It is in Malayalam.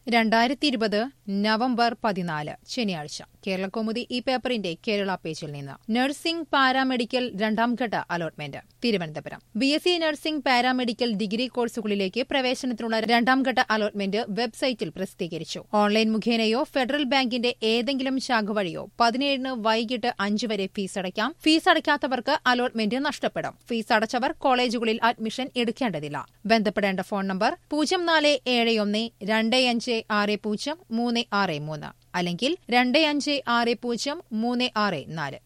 രണ്ടായിരത്തി ഇരുപത് നവംബർ പതിനാല് ശനിയാഴ്ച കേരളകൗമുദി ഈ പേപ്പറിന്റെ കേരള പേജിൽ നിന്ന് നഴ്സിംഗ് പാരാമെഡിക്കൽ രണ്ടാംഘട്ട allotment Thiruvananthapuram B S C nursing paramedical degree കോഴ്സുകളിലേക്ക് പ്രവേശനത്തിനുള്ള രണ്ടാംഘട്ട അലോട്ട്മെന്റ് വെബ്സൈറ്റിൽ പ്രസിദ്ധീകരിച്ചു ഓൺലൈൻ മുഖേനയോ ഫെഡറൽ ബാങ്കിന്റെ ഏതെങ്കിലും ശാഖ വഴിയോ പതിനേഴിന് വൈകിട്ട് അഞ്ച് വരെ ഫീസ് അടയ്ക്കാം ഫീസ് അടയ്ക്കാത്തവർക്ക് അലോട്ട്മെന്റ് നഷ്ടപ്പെടും ഫീസ് അടച്ചവർ കോളേജുകളിൽ അഡ്മിഷൻ എടുക്കേണ്ടതില്ല ബന്ധപ്പെടേണ്ട ഫോൺ നമ്പർ പൂജ്യം നാല് ഏഴ് ഒന്ന് രണ്ട് അഞ്ച് ആറ് പൂജ്യം മൂന്ന് ആറ് മൂന്ന് അല്ലെങ്കിൽ രണ്ട് അഞ്ച് ആറ് പൂജ്യം മൂന്ന് ആറ് നാല്